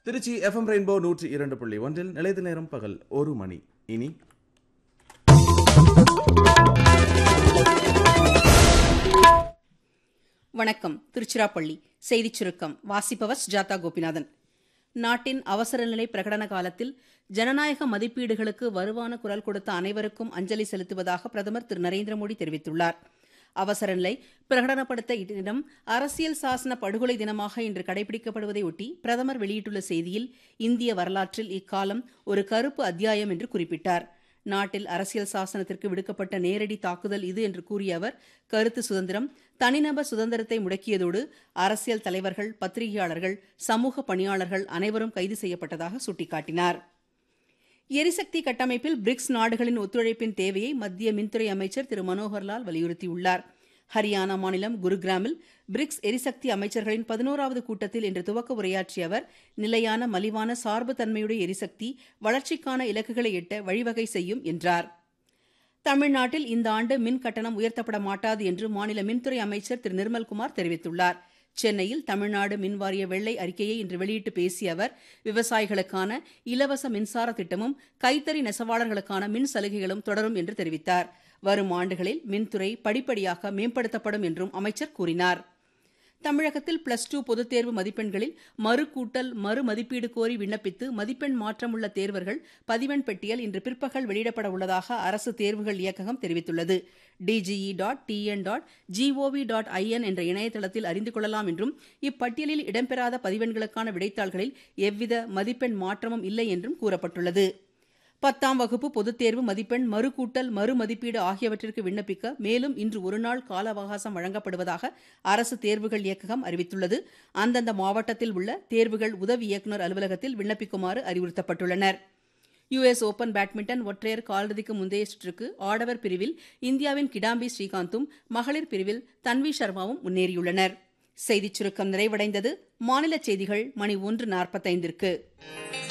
Trichy FM rainbow நூற்றி இரண்டு புள்ளி ஒன்றில் நிலைத்த நேரம் பகல் ஒரு மணி இனி வணக்கம் திருச்சிராப்பள்ளி செய்திச் சுருக்கம் வாசிப்பவர் சுஜாதா கோபிநாதன் நாட்டின் அவசர நிலை பிரகடன காலத்தில் ஜனநாயக மதிப்பீடுகளுக்கு வலுவான குரல் கொடுத்த அனைவருக்கும் அஞ்சலி செலுத்துவதாக பிரதமர் திரு நரேந்திர மோடி தெரிவித்துள்ளார் அவசர நிலை பிரகடனப்படுத்த இடம் அரசியல் சாசன படுகொலை தினமாக இன்று கடைபிடிக்கப்படுவதையொட்டி பிரதமர் வெளியிட்டுள்ள செய்தியில் இந்திய வரலாற்றில் இக்காலம் ஒரு கருப்பு அத்தியாயம் என்று குறிப்பிட்டார் நாட்டில் அரசியல் சாசனத்திற்கு விடுக்கப்பட்ட நேரடி தாக்குதல் இது என்று கூறிய அவர் கருத்து சுதந்திரம் தனிநபர் சுதந்திரத்தை முடக்கியதோடு அரசியல் தலைவர்கள் பத்திரிகையாளர்கள் சமூக பணியாளர்கள் அனைவரும் கைது செய்யப்பட்டதாக சுட்டிக்காட்டினார் எரிசக்தி கட்டமைப்பில் பிரிக்ஸ் நாடுகளின் ஒத்துழைப்பின் தேவையை மத்திய மின்துறை அமைச்சர் திரு மனோகர்லால் வலியுறுத்தியுள்ளார் ஹரியானா மாநிலம் குருகிராமில் பிரிக்ஸ் எரிசக்தி அமைச்சர்களின் பதினோராவது கூட்டத்தில் இன்று துவக்க உரையாற்றிய அவர் நிலையான மலிவான சார்பு தன்மையுடைய எரிசக்தி வளர்ச்சிக்கான இலக்குகளை எட்ட வழிவகை செய்யும் என்றார் தமிழ்நாட்டில் இந்த ஆண்டு மின் கட்டணம் உயர்த்தப்பட மாட்டாது என்று மாநில மின்துறை அமைச்சர் திரு நிர்மல்குமார் தெரிவித்துள்ளார் சென்னையில் தமிழ்நாடு மின்வாரிய வெள்ளை அறிக்கையை இன்று வெளியிட்டு பேசிய அவர் விவசாயிகளுக்கான இலவச மின்சார திட்டமும் கைத்தறி நெசவாளர்களுக்கான மின் சலுகைகளும் தொடரும் என்று தெரிவித்தார் வரும் ஆண்டுகளில் மின்துறை படிப்படியாக மேம்படுத்தப்படும் என்றும் அமைச்சர் கூறினார் தமிழகத்தில் பிளஸ் டூ பொதுத் தேர்வு மதிப்பெண்களில் மறு கூட்டல் மறு மதிப்பீடு கோரி விண்ணப்பித்து மதிப்பெண் மாற்றமுள்ள தேர்வர்கள் பதிவெண் பெட்டியல் இன்று பிற்பகல் வெளியிடப்பட உள்ளதாக அரசு தேர்வுகள் இயக்ககம் தெரிவித்துள்ளது DGE dot TN dot GOV dot IN என்ற இணையதளத்தில் அறிந்து கொள்ளலாம் என்றும் இப்பட்டியலில் இடம்பெறாத பதிவெண்களுக்கான விடைத்தாள்களில் எவ்வித மதிப்பெண் மாற்றமும் இல்லை என்றும் கூறப்பட்டுள்ளது பத்தாம் வகுப்பு பொதுத் தேர்வு மதிப்பெண் மறுகூட்டல் மறு மதிப்பீடு ஆகியவற்றிற்கு விண்ணப்பிக்க மேலும் இன்று ஒருநாள் கால அவகாசம் வழங்கப்படுவதாக அரசு தேர்வுகள் இயக்ககம் அறிவித்துள்ளது அந்தந்த மாவட்டத்தில் உள்ள தேர்வுகள் உதவி இயக்குநர் அலுவலகத்தில் விண்ணப்பிக்குமாறு அறிவுறுத்தப்பட்டுள்ளனர் யுஎஸ் ஓபன் பேட்மிண்டன் ஒற்றையர் காலிறுதிக்கு முந்தைய சுற்றுக்கு ஆடவர் பிரிவில் இந்தியாவின் கிடாம்பி ஸ்ரீகாந்தும் மகளிர் பிரிவில் தன்வி சர்மாவும் முன்னேறியுள்ளனர் செய்திச் சுருக்கம் நிறைவடைந்தது மாநில செய்திகள் மணி ஒன்று நாற்பத்தைந்திற்கு